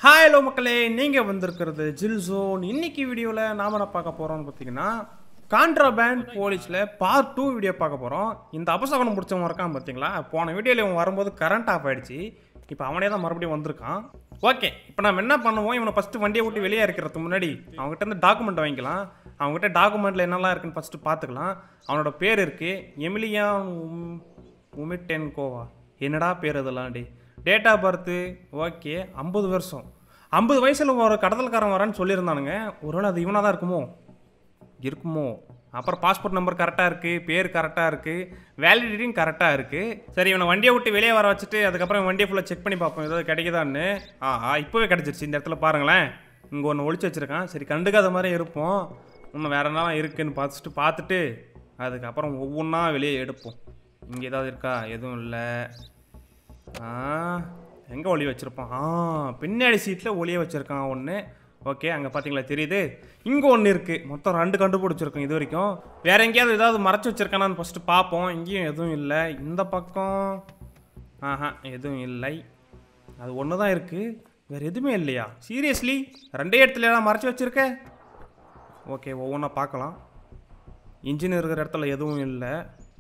Hi hello மக்களே நீங்கள் வந்திருக்கிறது ஜில் ஜோன் இன்னைக்கு வீடியோவில் நாம என்ன பார்க்க போகிறோம்னு பார்த்தீங்கன்னா கான்ட்ராபேண்ட் போலீஸில் பார்ட் டூ வீடியோ பார்க்க போகிறோம் இந்த அபசகனம் பிடிச்சவன் இருக்கான் பார்த்தீங்களா போன வீடியோவில் இவன் வரும்போது கரண்ட் ஆஃப் ஆயிடுச்சு இப்போ அவனே தான் மறுபடியும் வந்திருக்கான் ஓகே இப்போ நம்ம என்ன பண்ணுவோம் இவனை ஃபஸ்ட்டு வண்டியை விட்டு வெளியே இருக்கிறதுக்கு முன்னாடி அவங்ககிட்ட இருந்து டாக்குமெண்ட் வாங்கிக்கலாம் அவங்ககிட்ட டாக்குமெண்ட்டில் என்னெல்லாம் இருக்குன்னு ஃபஸ்ட்டு பார்த்துக்கலாம் அவனோட பேர் இருக்குது எமிலியா உம் உமிட்டென்கோவா என்னடா பேர் இதெல்லாம் டே டேட் ஆஃப் பர்த்து ஓகே ஐம்பது வருஷம் ஐம்பது வயசில் ஒரு கடத்தல்காரன் வரான்னு சொல்லியிருந்தானுங்க ஒருவேளை அது இவனாக தான் இருக்குமோ இருக்குமோ அப்புறம் பாஸ்போர்ட் நம்பர் கரெக்டாக இருக்குது பேர் கரெக்டாக இருக்குது வேலிடிட்டியும் கரெக்டாக இருக்குது சரி இவனை வண்டியை விட்டு வெளியே வர வச்சுட்டு அதுக்கப்புறம் இவன் வண்டியை ஃபுல்லாக செக் பண்ணி பார்ப்போம் ஏதாவது கிடைக்குதான்னு ஆ இப்போவே கிடச்சிருச்சு இந்த இடத்துல பாருங்களேன் இங்கே ஒன்று ஒளிச்சு வச்சுருக்கான் சரி கண்டுக்காத மாதிரி இருப்போம் இன்னும் வேறு என்ன இருக்குன்னு பார்த்துட்டு பார்த்துட்டு அதுக்கப்புறம் ஒவ்வொன்றா வெளியே எடுப்போம் இங்கே ஏதாவது இருக்கா எதுவும் இல்லை ஆ எங்கே ஒளி வச்சுருப்பான் ஆ பின்னாடி சீட்டில் ஒளிய வச்சுருக்கான் ஒன்று ஓகே அங்கே பார்த்தீங்களா தெரியுது இங்கே ஒன்று இருக்குது மொத்தம் ரெண்டு கண்டுபிடிச்சிருக்கோம் இது வரைக்கும் வேற எங்கேயாவது ஏதாவது மறைச்சு வச்சிருக்கானான்னு ஃபஸ்ட்டு பார்ப்போம் இங்கேயும் எதுவும் இல்லை இந்த பக்கம் ஆஹா எதுவும் இல்லை அது ஒன்று தான் இருக்குது வேறு எதுவுமே இல்லையா சீரியஸ்லி ரெண்டே இடத்துல எல்லாம் மறைச்சு வச்சுருக்க ஓகே ஒவ்வொன்றா பார்க்கலாம் இன்ஜின் இருக்கிற இடத்துல எதுவும் இல்லை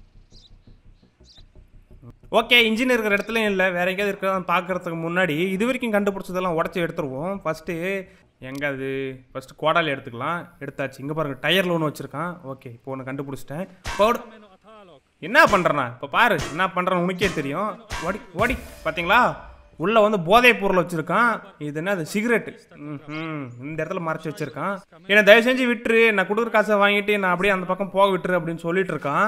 ஓகே இன்ஜின் இருக்கிற இடத்துலையும் இல்லை வேற எங்கேயாவது இருக்கிறதா பார்க்கறதுக்கு முன்னாடி இது வரைக்கும் கண்டுபிடிச்சதெல்லாம் உடச்சி எடுத்துருவோம் ஃபஸ்ட்டு எங்கே அது ஃபஸ்ட்டு கோடாலி எடுத்துக்கலாம் எடுத்தாச்சு இங்கே பாருங்க டயரில் ஒன்று வச்சுருக்கான் ஓகே இப்போ ஒன்று கண்டுபிடிச்சிட்டேன் போடு என்ன பண்ணுறேண்ணா இப்போ பாரு என்ன பண்ணுறேன்னு உனக்கே தெரியும் ஓடி ஓடி பார்த்தீங்களா உள்ள வந்து போதைப் பொருள் வச்சிருக்கான் இது என்ன அது சிகரெட்டு ம் இந்த இடத்துல மறைச்சு வச்சிருக்கான் என்னை தயவு செஞ்சு விட்டுரு நான் கொடுக்குற காசை வாங்கிட்டு நான் அப்படியே அந்த பக்கம் போக விட்டுரு அப்படின்னு சொல்லிட்டு இருக்கான்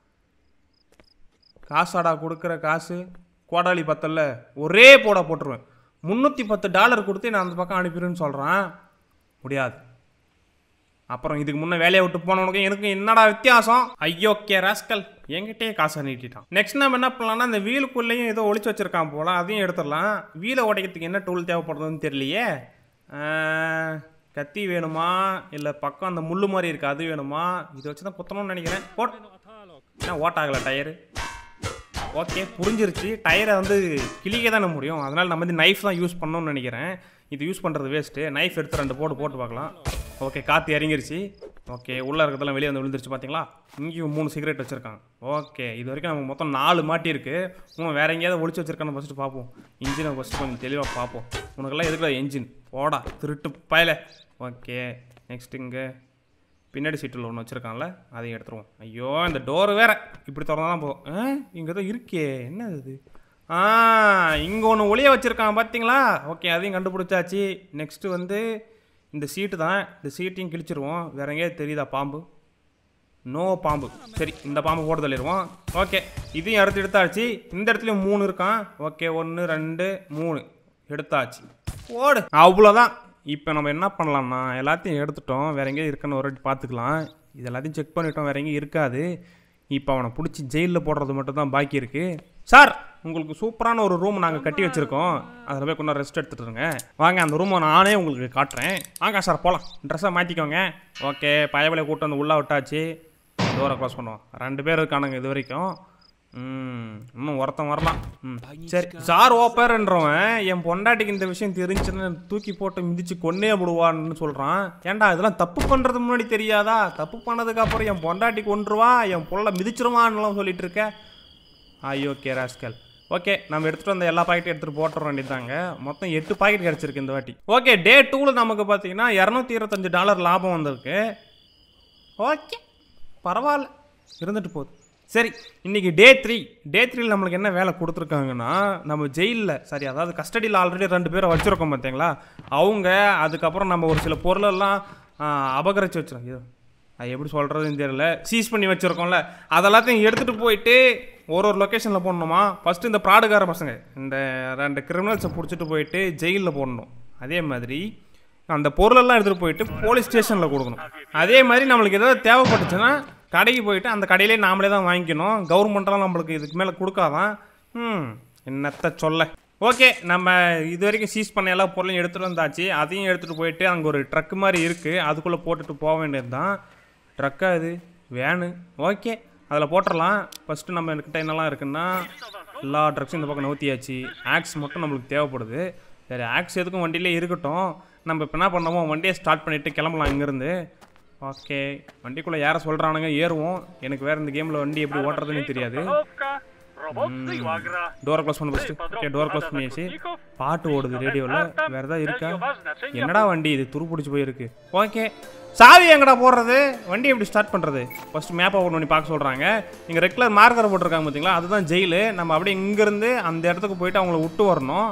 காசாடா கொடுக்குற காசு கோடாலி பத்தல்ல ஒரே போட போட்டுருவேன் முந்நூற்றி பத்து டாலர் கொடுத்து நான் அந்த பக்கம் அனுப்பிடுன்னு சொல்கிறேன் முடியாது அப்புறம் இதுக்கு முன்னே வேலையை விட்டு போனவனுக்கு எனக்கு என்னடா வித்தியாசம் ஐயோ கே ராஸ்கல் என்கிட்டயே காசை நீட்டிட்டான் நெக்ஸ்ட் நம்ம என்ன பண்ணலாம்னா அந்த வீலுக்குள்ளேயும் ஏதோ ஒளிச்சு வச்சிருக்கான் போல அதையும் எடுத்துடலாம் வீலை உடைக்கிறதுக்கு என்ன டூல் தேவைப்படுறதுன்னு தெரியலையே ஆஹ், கத்தி வேணுமா இல்லை பக்கம் அந்த முள்ளு மாதிரி இருக்கு அது வேணுமா இதை வச்சு தான் குத்தணும்னு நினைக்கிறேன் போட் என்ன ஓட்டாகலை டயரு ஓகே புரிஞ்சிருச்சு டயரை வந்து கிளிக்க தானே முடியும் அதனால் நம்ம வந்து நைஃப் தான் யூஸ் பண்ணணும்னு நினைக்கிறேன் இது யூஸ் பண்ணுறது வேஸ்ட்டு நைஃப் எடுத்து ரெண்டு போட்டு போட்டு பார்க்கலாம் ஓகே காற்று இறங்கிருச்சு ஓகே உள்ளே இருக்கிறதெல்லாம் வெளியே வந்து விழுந்துருச்சு பார்த்தீங்களா இங்கேயும் மூணு சிகரெட் வச்சுருக்கான் ஓகே இது வரைக்கும் நமக்கு மொத்தம் நாலு மாட்டியிருக்கு இன்னும் வேறு எங்கேயாவது ஒளிச்சு வச்சிருக்கான்னு ஃபஸ்ட்டு பார்ப்போம் இன்ஜினை ஃபஸ்ட்டு கொஞ்சம் தெளிவாக பார்ப்போம் உனக்கெல்லாம் எதுக்குடா என்ஜின் போடா திருட்டு பயல ஓகே நெக்ஸ்ட் இங்கே பின்னாடி சீட்டில் ஒன்று வச்சுருக்கான்ல அதையும் எடுத்துருவோம் ஐயோ இந்த டோர் வேற இப்படி திறந்தா தான் போகும் ஆ இங்கே தான் இருக்கே என்ன இது ஆ இங்கே ஒன்று ஒளிய வச்சுருக்கான் பார்த்தீங்களா ஓகே அதையும் கண்டுபிடிச்சாச்சு நெக்ஸ்ட்டு வந்து இந்த சீட்டு தான் இந்த சீட்டையும் கிழிச்சிருவோம் வேற எங்கேயாவது தெரியுதா பாம்பு நோ பாம்பு சரி இந்த பாம்பு போட்டு தள்ளிடுவோம் ஓகே இதையும் அறுத்து எடுத்தாச்சு இந்த இடத்துலையும் மூணு இருக்கான் ஓகே ஒன்று ரெண்டு மூணு எடுத்தாச்சு ஓடு அவ்வளோதான் இப்போ நம்ம என்ன பண்ணலாம்னா எல்லாத்தையும் எடுத்துட்டோம் வேற எங்கேயும் இருக்குன்னு ஒரு வாட்டி பார்த்துக்கலாம் இது எல்லாத்தையும் செக் பண்ணிட்டோம் வேற எங்கேயும் இருக்காது இப்போ அவனை பிடிச்சி ஜெயிலில் போடுறது மட்டும் தான் பாக்கி இருக்குது சார் உங்களுக்கு சூப்பரான ஒரு ரூம் நாங்கள் கட்டி வச்சுருக்கோம் அதில் போய் கொஞ்சம் ரெஸ்ட் எடுத்துட்டு இருங்க வாங்க அந்த ரூமை நானே உங்களுக்கு காட்டுறேன் வாங்க சார் போகலாம் ட்ரெஸ்ஸை மாற்றிக்கோங்க ஓகே பயவலை கூட்டு வந்து உள்ளே விட்டாச்சு டோரை க்ளோஸ் பண்ணுவோம் ரெண்டு பேர் இருக்கானுங்க இது வரைக்கும் ம் இன்னும் ஒருத்தன் வரலாம் ம் சரி சார் ஓப்பர்ன்றவன் என் பொண்டாட்டிக்கு இந்த விஷயம் தெரிஞ்சுன்னு தூக்கி போட்டு மிதிச்சு கொன்னே விடுவான்னு சொல்கிறான் ஏன்டா இதெல்லாம் தப்பு பண்ணுறது முன்னாடி தெரியாதா தப்பு பண்ணதுக்கு அப்புறம் என் பொண்டாட்டி கொன்றுவா என் புள்ள மிதிச்சிருவான்னுலாம் சொல்லிட்டு இருக்க ஐயோ கே ராஸ்கல் ஓகே நம்ம எடுத்துகிட்டு வந்த எல்லா பாக்கெட்டும் எடுத்துகிட்டு போட்டுற வேண்டியதாங்க மொத்தம் எட்டு பாக்கெட் கிடச்சிருக்கு இந்த வாட்டி ஓகே டே டூவில் நமக்கு பார்த்தீங்கன்னா இரநூத்தி இருபத்தஞ்சு டாலர் லாபம் வந்திருக்கு ஓகே பரவாயில்ல இருந்துட்டு போகுது சரி இன்னைக்கு டே த்ரீ டே த்ரீல நம்மளுக்கு என்ன வேலை கொடுத்துருக்காங்கன்னா நம்ம ஜெயிலில் சரி அதாவது கஸ்டடியில் ஆல்ரெடி ரெண்டு பேரை வச்சுருக்கோம் பார்த்தீங்களா அவங்க அதுக்கப்புறம் நம்ம ஒரு சில பொருளெல்லாம் ஆ, அபகரிச்சு வச்சிருக்கோம் இது அது எப்படி சொல்கிறதுன்னு தெரியல சீஸ் பண்ணி வச்சுருக்கோம்ல அதெல்லாத்தையும் எடுத்துகிட்டு போயிட்டு ஒரு ஒரு லொக்கேஷனில் போடணுமா ஃபஸ்ட்டு இந்த ப்ராடுகார பசங்க இந்த ரெண்டு கிரிமினல்ஸை பிடிச்சிட்டு போயிட்டு ஜெயிலில் போடணும் அதே மாதிரி அந்த பொருளெல்லாம் எடுத்துகிட்டு போயிட்டு போலீஸ் ஸ்டேஷனில் கொடுக்கணும் அதே மாதிரி நம்மளுக்கு ஏதாவது தேவைப்பட்டுச்சுன்னா கடைக்கு போயிட்டு அந்த கடையிலே நாமளே தான் வாங்கிக்கணும் கவர்மெண்ட்லாம் நம்மளுக்கு இதுக்கு மேலே கொடுக்காதான் ம் என்னத்த சொல்ல ஓகே நம்ம இது வரைக்கும் சீஸ் பண்ண எல்லா பொருளையும் எடுத்துகிட்டு வந்தாச்சு அதையும் எடுத்துகிட்டு போயிட்டு அங்கே ஒரு ட்ரக் மாதிரி இருக்குது அதுக்குள்ளே போட்டுட்டு போக வேண்டியது தான் ட்ரக்கா இது வேனு ஓகே அதில் போட்டுடலாம் ஃபஸ்ட்டு நம்ம கிட்ட என்னெல்லாம் இருக்குன்னா எல்லா ட்ரக்ஸும் இந்த பக்கம் நவுத்தியாச்சு ஆக்ஸ் மட்டும் நம்மளுக்கு தேவைப்படுது சரி ஆக்ஸ் எதுக்கும் வண்டியிலே இருக்கட்டும் நம்ம இப்போ என்ன பண்ணுவோம் வண்டியை ஸ்டார்ட் பண்ணிவிட்டு கிளம்பலாம் இங்கேருந்து ஓகே வண்டிக்குள்ளே யாரை சொல்கிறானுங்க ஏறுவோம் எனக்கு வேறு இந்த கேமில் வண்டி எப்படி ஓட்டுறதுன்னு தெரியாது டோரை க்ளோஸ் பண்ண ஃபஸ்ட்டு ஓகே டோரை க்ளோஸ் பண்ணியாச்சு பாட்டு ஓடுது ரேடியோவில் வேறு ஏதாவது இருக்கா என்னடா வண்டி இது துரு பிடிச்சி போயிருக்கு ஓகே சாவி எங்கடா போடுறது வண்டி எப்படி ஸ்டார்ட் பண்ணுறது ஃபர்ஸ்ட் மேப்பை ஓப்பன் பண்ணி பார்க்க சொல்கிறாங்க இங்கே ரெகுலர் மார்க்கரை போட்டிருக்காங்க பார்த்தீங்களா அதுதான் ஜெயிலு நம்ம அப்படியே இங்கேருந்து அந்த இடத்துக்கு போயிட்டு அவங்கள விட்டு வரணும்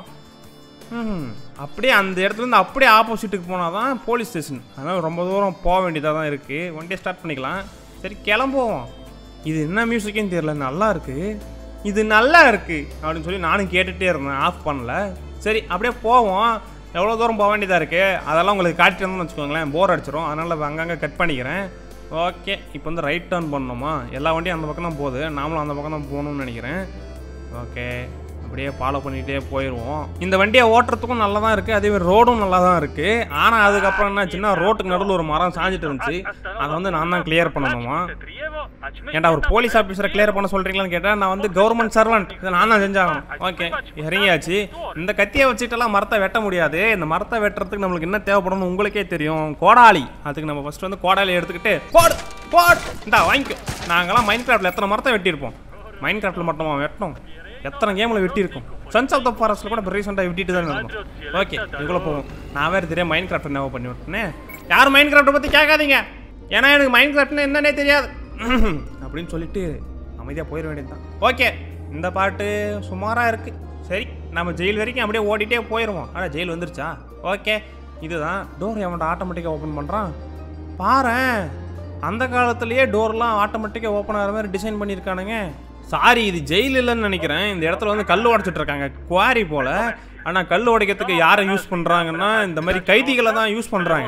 ம் அப்படியே அந்த இடத்துலேருந்து அப்படியே ஆப்போசிட்டுக்கு போனால் தான் போலீஸ் ஸ்டேஷன் அதனால் ரொம்ப தூரம் போக வேண்டியதாக தான் இருக்குது வண்டியை ஸ்டார்ட் பண்ணிக்கலாம் சரி கிளம்புவோம் இது என்ன மியூசிக்குன்னு தெரியல நல்லா இருக்கு இது நல்லா இருக்கு அப்படின்னு சொல்லி நானும் கேட்டுகிட்டே இருந்தேன் ஆஃப் பண்ணல சரி அப்படியே போவோம் எவ்வளோ தூரம் போக வேண்டியதாக இருக்குது அதெல்லாம் உங்களுக்கு காட்டிட்டு இருந்தோம்னு வச்சுக்கோங்களேன் போர் அடிச்சிரும் அதனால் அங்கங்கே கட் பண்ணிக்கிறேன் ஓகே இப்போ வந்து ரைட் டர்ன் பண்ணணுமா எல்லா வண்டியும் அந்த பக்கம் தான் போகுது நாமளும் அந்த பக்கம் தான் போகணும்னு நினைக்கிறேன் ஓகே அப்படியே ஃபாலோ பண்ணிகிட்டே போயிடுவோம் இந்த வண்டியை ஓட்டுறதுக்கும் நல்லா தான் இருக்குது அதே மாதிரி ரோடும் நல்லா தான் இருக்குது ஆனால் அதுக்கப்புறம் என்னாச்சுன்னா ரோட்டுக்கு நடுவில் ஒரு மரம் சாஞ்சிட்டு இருந்துச்சு அதை வந்து நான் தான் கிளியர் பண்ணணுமா ஏன்டா ஒரு போலீஸ் ஆஃபீஸரை கிளியர் பண்ண சொல்கிறீங்களான்னு கேட்டால் நான் வந்து கவர்மெண்ட் சர்வெண்ட் இதை நான் தான் செஞ்சாகணும் ஓகே இறங்கியாச்சு இந்த கத்தியை வச்சுட்டுலாம் மரத்தை வெட்ட முடியாது இந்த மரத்தை வெட்டுறதுக்கு நம்மளுக்கு என்ன தேவைப்படணும் உங்களுக்கே தெரியும் கோடாலி அதுக்கு நம்ம ஃபர்ஸ்ட் வந்து கோடாலி எடுத்துக்கிட்டு போடு போடு இந்தா வாங்கிக்கோ நாங்களாம் மைண்ட் கிராஃப்டில் எத்தனை மரத்தை வெட்டியிருப்போம் மைண்ட் கிராஃப்டில் மட்டுமா வெட்டணும் எத்தனை கேமில் வெட்டியிருக்கோம் சன்ஸ் ஆஃப் த ஃபாரஸ்ட்டில் கூட இப்போ ரீசெண்டாக வெட்டிட்டு தான் இருக்கும் ஓகே இதுக்குள்ளே போவோம் நான் வேறு தெரியாது மைண்ட் கிராஃப்ட் என்ன பண்ணி விட்டேனே யாரும் மைண்ட் கிராஃப்ட்டை பற்றி கேட்காதீங்க ஏன்னா எனக்கு மைண்ட் கிராஃப்ட்னு என்னன்னே தெரியாது அப்படின்னு சொல்லிட்டு அமைதியாக போயிட வேண்டியது தான் ஓகே இந்த பாட்டு சுமாராக இருக்குது சரி நம்ம ஜெயில் வரைக்கும் அப்படியே ஓடிட்டே போயிடுவோம் ஆனால் ஜெயில் வந்துருச்சா ஓகே இதுதான் டோர் எவன்ட்ட ஆட்டோமேட்டிக்காக ஓப்பன் பண்ணுறான் பாரேன் அந்த காலத்துலேயே டோர்லாம் ஆட்டோமேட்டிக்காக ஓப்பன் ஆகிற மாதிரி டிசைன் பண்ணியிருக்கானுங்க சாரி இது ஜெயில் இல்லைன்னு நினைக்கிறேன் இந்த இடத்துல வந்து கல் உடைச்சிட்டு இருக்காங்க குவாரி போல் ஆனால் கல் உடைக்கிறதுக்கு யாரை யூஸ் பண்ணுறாங்கன்னா இந்த மாதிரி கைதிகளை தான் யூஸ் பண்ணுறாங்க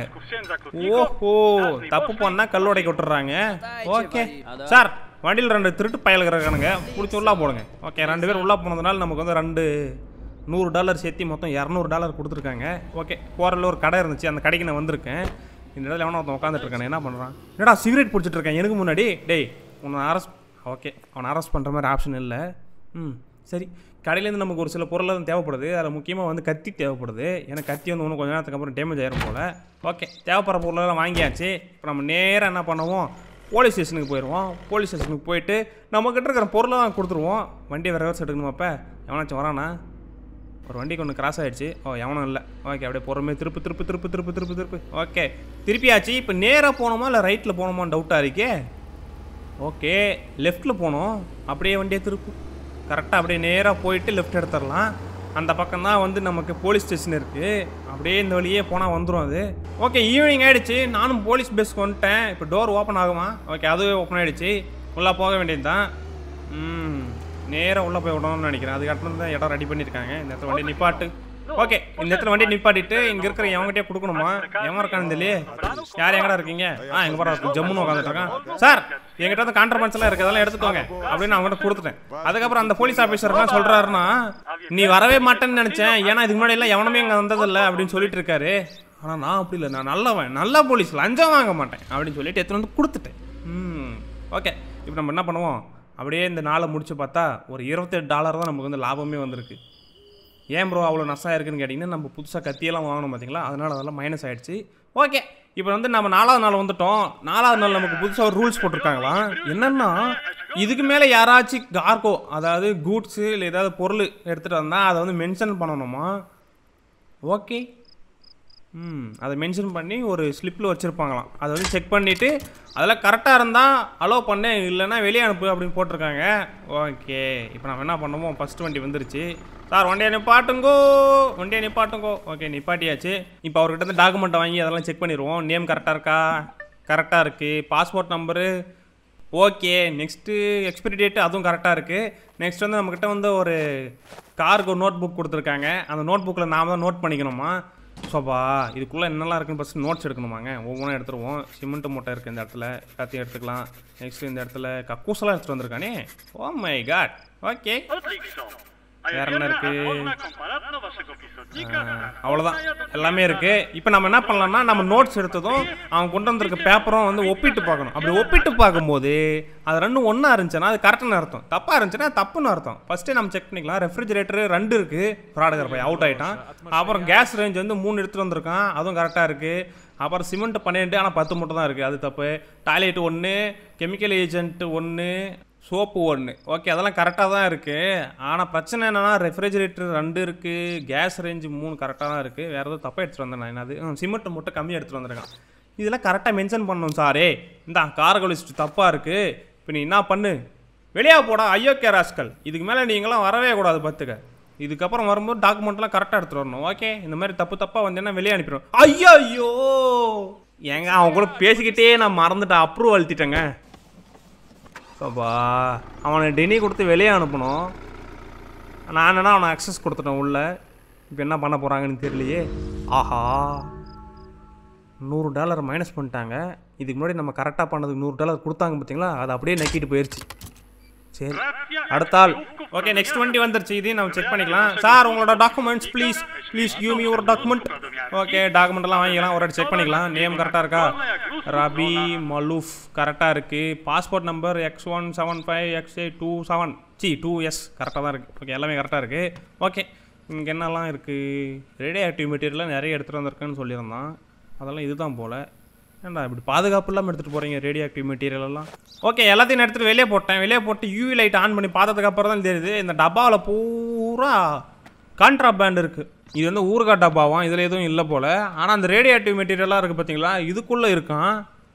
ஓஹோ தப்பு பண்ணால் கல் உடைக்க விட்டுறாங்க ஓகே சார் வண்டியில் ரெண்டு திருட்டு பயலுக இருக்கானுங்க பிடிச்சி உள்ளா போடுங்க ஓகே ரெண்டு பேர் உள்ளே போனதுனால நமக்கு வந்து ரெண்டு நூறு டாலர் சேர்த்து மொத்தம் இரநூறு டாலர் கொடுத்துருக்காங்க ஓகே போரில் ஒரு கடை இருந்துச்சு அந்த கடைக்கு நான் வந்திருக்கேன் இந்த இடத்துல எவனோ ஒருத்தன் உட்காந்துட்டு இருக்கானே என்ன பண்ணுறான் என்னடா சிகரெட் பிடிச்சிட்டு இருக்கேன் எனக்கு முன்னாடி டேய் உன்னை அரெஸ்ட் ஓகே அவனை அரெஸ்ட் பண்ணுற மாதிரி ஆப்ஷன் இல்லை ம் சரி கடையிலேருந்து நமக்கு ஒரு சில பொருள் தேவைப்படுது அதில் முக்கியமாக வந்து கத்தி தேவைப்படுது ஏன்னா கத்தி வந்து இன்னும் கொஞ்ச நேரத்துக்கு அப்புறம் டேமேஜ் ஆயிரும் போல் ஓகே தேவைப்படுற பொருளெல்லாம் வாங்கியாச்சு இப்போ நம்ம நேராக என்ன பண்ணுவோம் போலீஸ் ஸ்டேஷனுக்கு போயிடுவோம் போலீஸ் ஸ்டேஷனுக்கு போயிட்டு நம்மக்கிட்ட இருக்கிற பொருளை தான் கொடுத்துருவோம் வண்டியை வேறு ரிவர்ஸ் எடுக்கணும் அப்போ எவனாச்சும் வரானா ஒரு வண்டிக்கு ஒன்று கிராஸ் ஆயிடுச்சு ஓ எவனும் இல்லை ஓகே அப்படியே பொறுமையாக திருப்பு திருப்பு திருப்பு திருப்பு திருப்பு திருப்பு ஓகே திருப்பியாச்சு இப்போ நேராக போகணுமா இல்லை ரைட்டில் போகணுமான்னு டவுட்டாக இருக்கே ஓகே லெஃப்ட்டில் போகணும் அப்படியே வண்டியை திருப்பு கரெக்டாக அப்படியே நேராக போயிட்டு லெஃப்ட் எடுத்துடலாம் அந்த பக்கம் தான் வந்து நமக்கு போலீஸ் ஸ்டேஷன் இருக்குது அப்படியே இந்த வழியே போனால் வந்துடும் அது ஓகே ஈவினிங் ஆயிடுச்சு நானும் போலீஸ் பஸ்க்கு வந்துட்டேன் இப்போ டோர் ஓப்பன் ஆகுமா ஓகே அதுவே ஓப்பன் ஆயிடுச்சு உள்ளே போக வேண்டியது தான் ம் நேராக உள்ளே போய் விடணும்னு நினைக்கிறேன் அதுக்கப்புறம் தான் இடம் ரெடி பண்ணியிருக்காங்க இந்த இடத்துல வண்டி நிப்பாட்டு ஓகே இந்த இடத்துல வண்டி நிப்பாட்டிட்டு இங்கே இருக்கிற எவங்கிட்டே கொடுக்கணுமா எவன் இருக்கான்னு தெரியல யார் எங்கடா இருக்கீங்க ஆ எங்க பாரு இருக்கு ஜம்முன்னு உட்காந்துட்டு இருக்கான் சார் எங்கிட்ட வந்து கான்ட்ரபன்ஸ் எல்லாம் இருக்கு அதெல்லாம் எடுத்துக்கோங்க அப்படின்னு அவங்ககிட்ட கொடுத்துட்டேன் அதுக்கப்புறம் அந்த போலீஸ் ஆஃபீஸர் என்ன சொல்றாருன்னா நீ வரவே மாட்டேன்னு நினைச்சேன் ஏன்னா இதுக்கு முன்னாடி எல்லாம் எவனுமே இங்கே வந்ததில்லை அப்படின்னு சொல்லிட்டு இருக்காரு ஆனால் நான் அப்படி இல்லை நான் நல்லவன் நல்ல போலீஸ் லஞ்சம் வாங்க மாட்டேன் அப்படின்னு சொல்லிட்டு எடுத்துட்டு வந்து கொடுத்துட்டேன் ம் ஓகே இப்போ நம்ம என்ன பண்ணுவோம் அப்படியே இந்த நாளை முடிச்சு பார்த்தா ஒரு இருபத்தெட்டு டாலர் தான் நமக்கு வந்து லாபமே வந்திருக்கு ஏன் ப்ரோ அவ்வளோ நஷ்டம் இருக்குன்னு கேட்டிங்கன்னா நம்ம புதுசாக கத்தியெல்லாம் வாங்கணும் பார்த்தீங்களா அதனால் அதெல்லாம் மைனஸ் ஆயிடுச்சு ஓகே இப்போ வந்து நம்ம நாலாவது நாள் வந்துட்டோம் நாலாவது நாள் நமக்கு புதுசாக ஒரு ரூல்ஸ் போட்டிருக்காங்களாம் என்னென்னா இதுக்கு மேலே யாராச்சும் கார்கோ அதாவது கூட்ஸு இல்லை ஏதாவது பொருள் எடுத்துகிட்டு வந்தால் அதை வந்து மென்ஷன் பண்ணணுமா ஓகே ம் அதை மென்ஷன் பண்ணி ஒரு ஸ்லிப்பில் வச்சுருப்பாங்களாம் அதை வந்து செக் பண்ணிவிட்டு அதெல்லாம் கரெக்டாக இருந்தால் அலோவ் பண்ணு இல்லைன்னா வெளியே அனுப்பு அப்படின்னு போட்டிருக்காங்க ஓகே இப்போ நம்ம என்ன பண்ணுவோம் ஃபஸ்ட் வண்டி வந்துருச்சு சார் வண்டியை நிப்பாட்டுங்கோ வண்டியை நிப்பாட்டுங்கோ ஓகே நிப்பாட்டியாச்சு இப்போ அவர்கிட்ட இருந்து டாக்குமெண்ட்டை வாங்கி அதெல்லாம் செக் பண்ணிடுவோம் நேம் கரெக்டாக இருக்கா கரெக்டாக இருக்குது passport number okay next expiry date அதுவும் கரெக்டாக இருக்குது நெக்ஸ்ட் வந்து நம்மக்கிட்ட வந்து ஒரு காருக்கு நோட் புக் கொடுத்துருக்காங்க அந்த நோட் புக்கில் நாம் தான் நோட் பண்ணிக்கணுமா சோபா இதுக்குள்ளே என்னெல்லாம் இருக்குன்னு ஃபஸ்ட் நோட்ஸ் எடுக்கணுமாங்க ஒவ்வொன்றும் எடுத்துருவோம் சிமெண்ட் மூட்டை இருக்குது இந்த இடத்துல எல்லாத்தையும் எடுத்துக்கலாம் நெக்ஸ்ட் இந்த இடத்துல கக்கூசெல்லாம் எடுத்துகிட்டு வந்திருக்கானே ஓ மை காட் ஓகே வேற என்ன இருக்கு Można komparatno waszego pisotnika. அவ்வளோதான் எல்லாமே இருக்கு இப்போ நம்ம என்ன பண்ணலாம்னா நம்ம நோட்ஸ் எடுத்ததும் அவன் கொண்டு வந்திருக்க பேப்பரும் வந்து ஒப்பிட்டு பார்க்கணும் அப்படி ஒப்பிட்டு பார்க்கும்போது அது ரெண்டும் ஒன்றா இருந்துச்சுன்னா அது கரெக்டுன்னு அர்த்தம் தப்பாக இருந்துச்சுன்னா தப்புன்னு அர்த்தம் ஃபஸ்ட்டே நம்ம செக் பண்ணிக்கலாம் ரெஃப்ரிஜரேட்டர் ரெண்டு இருக்கு ஃப்ராடுகர் பை அவுட் ஆயிட்டான் அப்புறம் கேஸ் ரேஞ்ச் வந்து மூணு எடுத்துகிட்டு வந்திருக்கான் அதுவும் கரெக்டாக இருக்கு அப்புறம் சிமெண்ட் பன்னெண்டு ஆனால் பத்து மட்டும் தான் இருக்குது அது தப்பு டாய்லெட் ஒன்று கெமிக்கல் ஏஜென்ட் ஒன்று சோப்பு ஒன்று ஓகே அதெல்லாம் கரெக்டாக தான் இருக்குது ஆனால் பிரச்சனை என்னன்னா ரெஃப்ரிஜரேட்டர் ரெண்டு இருக்குது கேஸ் ரேஞ்சு மூணு கரெக்டாக தான் இருக்குது வேறு எதுவும் தப்பாக எடுத்துகிட்டு வந்தேன் நான் என்னது சிமெண்ட் மட்டும் கம்மியாக எடுத்துகிட்டு வந்திருக்கான் இதெல்லாம் கரெக்டாக மென்ஷன் பண்ணணும் சாரே இந்த கார்கள் லிஸ்ட் தப்பாக இருக்குது இப்போ நீ என்ன பண்ணு வெளியே போடா ஐயோ கே ராஸ்கல் இதுக்கு மேலே நீங்களாம் வரவே கூடாது பார்த்துக்க இதுக்கப்புறம் வரும்போது டாக்குமெண்ட்லாம் கரெக்டாக எடுத்துகிட்டு வரணும் ஓகே இந்த மாதிரி தப்பு தப்பாக வந்தேன்னா வெளியே அனுப்பிடுவோம் ஐயோ ஐயோ ஏங்க அவன் கூட பேசிக்கிட்டே நான் மறந்துட்டேன் அப்ரூவ் அழுத்திட்டேங்க அப்பா அவனை டெனி கொடுத்து வெளியே அனுப்பணும் நான் என்னன்னா அவனை அக்சஸ் கொடுத்துட்டேன் உள்ள இப்போ என்ன பண்ண போகிறாங்கன்னு தெரியலையே ஆஹா நூறு டாலர் மைனஸ் பண்ணிட்டாங்க இதுக்கு முன்னாடி நம்ம கரெக்டாக பண்ணதுக்கு நூறு டாலர் கொடுத்தாங்க பார்த்தீங்களா அது அப்படியே நக்கிட்டு போயிடுச்சு சரி அடுத்த ஆள் ஓகே நெக்ஸ்ட் வண்டி வந்துருச்சு இதையும் நம்ம செக் பண்ணிக்கலாம் சார் உங்களோட documents please please give me ஒரு டாக்குமெண்ட் ஓகே டாக்குமெண்ட் எல்லாம் வாங்கிக்கலாம் ஒரு வாட்டி செக் பண்ணிக்கலாம் நேம் கரெக்டாக இருக்கா ரபி மலூஃப் கரெக்டாக இருக்குது passport number X one seven five X eight two seven C two S கரெக்டாக தான் இருக்குது ஓகே எல்லாமே கரெக்டாக இருக்குது ஓகே இங்கே என்னெல்லாம் இருக்குது ரேடியோ ஆக்டிவ் மெட்டீரியல்லாம் நிறைய எடுத்துகிட்டு வந்திருக்கேன்னு சொல்லியிருந்தான் அதெல்லாம் இதுதான் போல் ஏன்டா இப்படி பாதுகாப்பு இல்லாமல் எடுத்துகிட்டு போகிறீங்க ரேடியோ ஆக்டிவ் மெட்டீரியல் எல்லாம் ஓகே எல்லாத்தையும் நான் எடுத்துகிட்டு வெளியே போட்டேன் வெளியே போட்டு யூவி லைட் ஆன் பண்ணி பார்த்ததுக்கு அப்புறம் தான் தெரியுது இந்த டப்பாவில் பூரா கான்ட்ராபேண்ட் இருக்குது இது வந்து ஊறுகாய் டப்பாவாம் இதில் எதுவும் இல்லை போல் ஆனால் அந்த ரேடியோ ஆக்டிவ் மெட்டீரியலாக இருக்குது பார்த்தீங்களா இதுக்குள்ளே இருக்கான்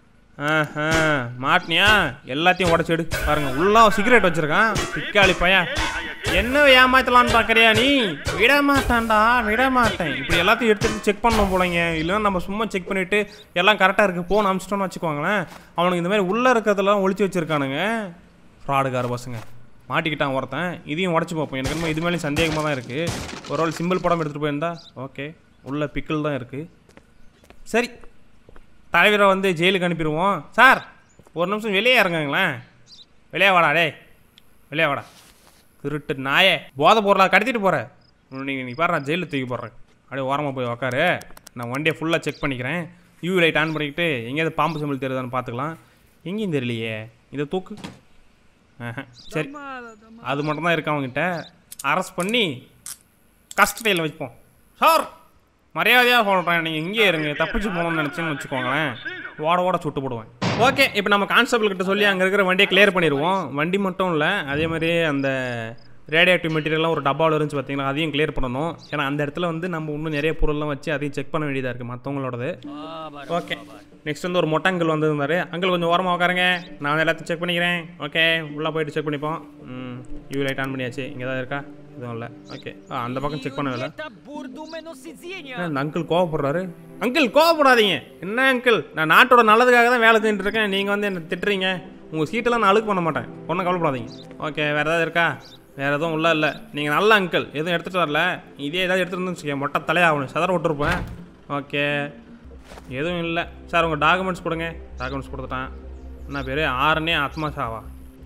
ஆஹா மாட்டினியா எல்லாத்தையும் உடச்சி எடு பாருங்க உள்ள சிகரெட் வச்சிருக்கான் பிக்காளி பையன் என்ன ஏமாத்தலான்னு பார்க்கறியா நீ விட மாட்டான்டா விட மாட்டேன் இப்படி எல்லாத்தையும் எடுத்துட்டு செக் பண்ணணும் போலங்க இல்லைன்னா நம்ம சும்மா செக் பண்ணிட்டு எல்லாம் கரெக்டாக இருக்கு போன் அமிச்சிட்டோம்னு வச்சுக்கோங்களேன் அவனுக்கு இந்த மாதிரி உள்ளே இருக்கிறதெல்லாம் ஒளிச்சு வச்சிருக்கானுங்க ஃப்ராடுகார பசங்க மாட்டிக்கிட்டான் ஒருத்தன் இதையும் உடச்சி பார்ப்போம் எனக்கு என்னமோ இது மேலேயும் சந்தேகமாக தான் இருக்குது ஒரு ஆள் சிம்பிள் படம் எடுத்துகிட்டு போயிருந்தா ஓகே உள்ள பிக்கிள் தான் இருக்குது சரி தலைவரை வந்து ஜெயிலுக்கு அனுப்பிடுவோம் சார் ஒரு நிமிஷம் வெளியே இறங்குங்களேன் வெளியே வாடா டேய் வெளியே வாடா திருட்டு நாயே போதை பொருளா கடத்திட்டு போகிற நீங்கள் நீ பாரு நான் ஜெயிலில் தூக்கி போடுறேன் அப்படியே ஓரமாக போய் உக்காரு நான் வண்டியை ஃபுல்லாக செக் பண்ணிக்கிறேன் யூ லைட் ஆன் பண்ணிக்கிட்டு எங்கேயாவது பாம்பு சிம்பிள் தெரியுதான்னு பார்த்துக்கலாம் எங்கேயும் தெரியலையே இதை தூக்கு ஆஹா, சரி அது மட்டும் தான் இருக்கு அவங்ககிட்ட அரெஸ்ட் பண்ணி கஸ்டடியில் வச்சுப்போம் சார் மரியாதையாக சொல்கிறேன் நீங்கள் இங்கே இருங்க தப்பிச்சு போகணும்னு நினச்சின்னு வச்சுக்கோங்களேன் ஓட ஓட சுட்டு போடுவேன் ஓகே இப்போ நம்ம கான்ஸ்டபிள் கிட்ட சொல்லி அங்கே இருக்கிற வண்டியை கிளியர் பண்ணிடுவோம் வண்டி மட்டும் இல்லை அதே மாதிரி அந்த ரேடியோ ஆக்டிவ் மெட்டீரியல்லாம் ஒரு டப்பாவில் இருந்துச்சு பார்த்தீங்களா அதையும் கிளியர் பண்ணணும் ஏன்னா அந்த இடத்துல வந்து நம்ம இன்னும் நிறைய பொருள்லாம் வச்சு அதையும் செக் பண்ண வேண்டியதாக இருக்குது மற்றவங்களோடது ஓகே நெக்ஸ்ட் வந்து ஒரு மொட்டை அங்கிள் வந்திருந்தாரு அங்கிள் கொஞ்சம் ஓரமாக உட்காருங்க நான் வந்து எல்லாத்தையும் செக் பண்ணிக்கிறேன் ஓகே உள்ளே போயிட்டு செக் பண்ணிப்போம் ம் யூ லைட் ஆன் பண்ணியாச்சு இங்கே தான் இருக்கா எதுவும் இல்லை ஓகே ஆ அந்த பக்கம் செக் பண்ணவே இல்லை Это бурдумено сиденье. என்ன இந்த அங்கிள் கோவப்படுறாரு அங்கிள் கோவப்படாதீங்க என்ன அங்கிள் நான் நாட்டோட நல்லதுக்காக தான் வேலை செஞ்சுட்டு இருக்கேன் நீங்கள் வந்து என்ன திட்டுறீங்க உங்கள் சீட்டெல்லாம் நான் அழுக்கு பண்ண மாட்டேன் ஒன்றும் கவலைப்படாதீங்க ஓகே வேறு ஏதாவது இருக்கா வேறு எதுவும் உள்ள இல்லை நீங்கள் நல்ல அங்கிள் எதுவும் எடுத்துகிட்டு வரல இதே ஏதாவது எடுத்துகிட்டு வந்து வச்சுக்கோங்க மொட்டை தலையாகணும் சதற விட்டுருப்பேன் ஓகே எதுவும் இல்லை சார் உங்கள் டாக்குமெண்ட்ஸ் கொடுங்க டாக்குமெண்ட்ஸ் கொடுத்துட்டான் என்ன பேர் ஆறுனே ஆத்மா சாவா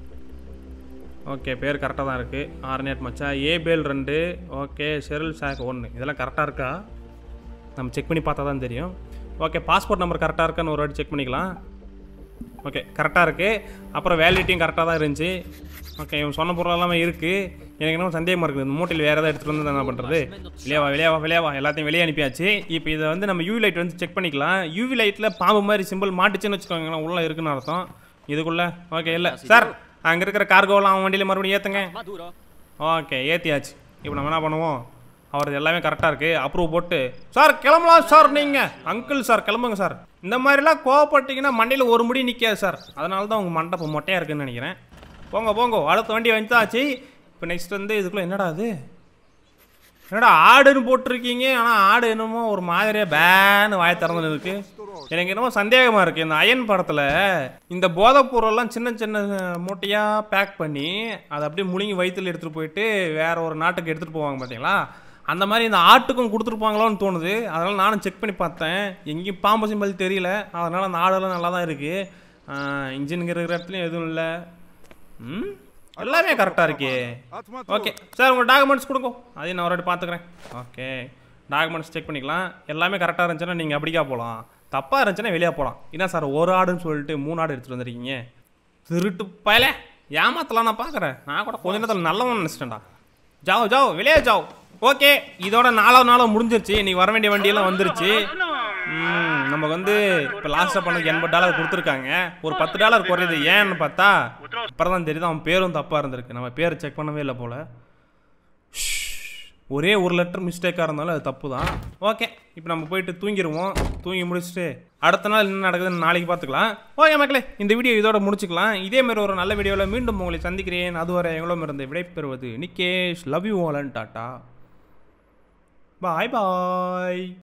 ஓகே பேர் கரெக்டாக தான் இருக்குது ஆர்னேட் மச்சா ஏ பேல் ரெண்டு ஓகே செரில் சாக் ஒன்று இதெல்லாம் கரெக்டாக இருக்கா நம்ம செக் பண்ணி பார்த்தா தான் தெரியும் ஓகே பாஸ்போர்ட் நம்பர் கரெக்டாக இருக்கான்னு ஒரு வாட்டி செக் பண்ணிக்கலாம் ஓகே கரெக்டாக இருக்குது அப்புறம் வேலிட்டியும் கரெக்டாக தான் இருந்துச்சு ஓகே இவன் சொன்ன பொருள் எல்லாமே இருக்குது எனக்கு என்ன சந்தேகமாக இருக்குது இந்த மூட்டையில் வேறு ஏதாவது எடுத்துகிட்டு வந்து என்ன பண்ணுறது வெளியேவா வெளியேவா வெளியேவா எல்லாத்தையும் வெளியே அனுப்பியாச்சு இப்போ இதை வந்து நம்ம யூவி லைட் வந்து செக் பண்ணிக்கலாம் யூவி லைட்டில் பாம்பு மாதிரி சிம்பிள் மாட்டுச்சுன்னு வச்சுக்கோங்களேன் உள்ளே இருக்குன்னு அர்த்தம் இதுக்குள்ளே ஓகே இல்லை சார் அங்கே இருக்கிற கார்கோலாம் அவன் வண்டியில் மறுபடியும் ஏற்றுங்க Maduro. ஓகே ஏற்றியாச்சு இப்போ நம்ம என்ன பண்ணுவோம் அவரது எல்லாமே கரெக்டாக இருக்குது அப்ரூவ் போட்டு சார் கிளம்பலாம் சார் நீங்கள் அங்கிள் சார் கிளம்புங்க சார் இந்த மாதிரிலாம் கோவப்பட்டீங்கன்னா மண்டையில் ஒரு முடி நிற்காது சார் அதனால தான் உங்கள் மண்டை இப்போ மொட்டையாக இருக்குன்னு நினைக்கிறேன் போங்க போங்க அடுத்த வண்டி வந்துட்டாச்சு இப்போ நெக்ஸ்ட் வந்து இதுக்குள்ளே என்னடா அது என்னடா ஆடுன்னு போட்டிருக்கீங்க ஆனால் ஆடு என்னமோ ஒரு மாதிரியாக பேன்னு வாய் திறந்து இருக்கு எனக்கு என்னமோ சந்தேகமாக இருக்குது இந்த அயன் படத்தில் இந்த போதைப் பொருளெல்லாம் சின்ன சின்ன மூட்டையாக பேக் பண்ணி அதை அப்படியே முழுங்கி வயிற்றுல எடுத்துகிட்டு போயிட்டு வேற ஒரு நாட்டுக்கு எடுத்துகிட்டு போவாங்க பார்த்தீங்களா அந்த மாதிரி இந்த ஆட்டுக்கும் கொடுத்துருப்பாங்களோன்னு தோணுது அதனால் நானும் செக் பண்ணி பார்த்தேன் எங்கேயும் பாம்பு சிம்பல் தெரியல அதனால் அந்த ஆடெல்லாம் நல்லா தான் இருக்குது இன்ஜின் இருக்கிற இடத்துலையும் எதுவும் இல்லை ம் எல்லாமே கரெக்டாக இருக்கே ஓகே சார் உங்கள் டாக்குமெண்ட்ஸ் கொடுங்க அதையும் நான் ஒரு வாட்டி பார்த்துக்கிறேன் ஓகே டாக்குமெண்ட்ஸ் செக் பண்ணிக்கலாம் எல்லாமே கரெக்டாக இருந்துச்சுன்னா நீங்கள் அப்படிக்கா போகலாம் தப்பாக இருந்துச்சுன்னா வெளியே போகலாம் என்ன சார் ஒரு ஆடுன்னு சொல்லிட்டு மூணு ஆடு எடுத்துகிட்டு வந்திருக்கீங்க திருட்டு பயலே ஏமாத்தலாம் நான் பார்க்குறேன் நான் கூட கொஞ்ச நேரத்தில் நல்லவன் நினச்சிட்டேன்டா ஜாவ் ஜாவ் வெளியே ஜாவ் ஓகே இதோட நாலாவது நாளும் முடிஞ்சிருச்சு இன்னைக்கு வர வேண்டிய வண்டியெல்லாம் வந்துருச்சு ம், நமக்கு வந்து இப்போ லாஸ்ட்டாக பண்ணதுக்கு எண்பது டாலர் கொடுத்துருக்காங்க ஒரு பத்து டாலர் குறையுது ஏன்னு பார்த்தா அப்புறம் தான் தெரியுது அவன் பேரும் தப்பாக இருந்திருக்கு நம்ம பேர் செக் பண்ணவே இல்லை போல் ஒரே ஒரு லெட்டர் மிஸ்டேக்காக இருந்தாலும் அது தப்பு தான் ஓகே இப்போ நம்ம போயிட்டு தூங்கிடுவோம் தூங்கி முடிச்சுட்டு அடுத்த நாள் என்ன நடக்குதுன்னு நாளைக்கு பார்த்துக்கலாம் ஓகே மக்களே இந்த வீடியோ இதோட முடிச்சுக்கலாம் இதே மாதிரி ஒரு நல்ல வீடியோவில் மீண்டும் உங்களை சந்திக்கிறேன் அதுவரை எங்களும் இருந்து விடைபெறுவது Nikesh love you all tata bye bye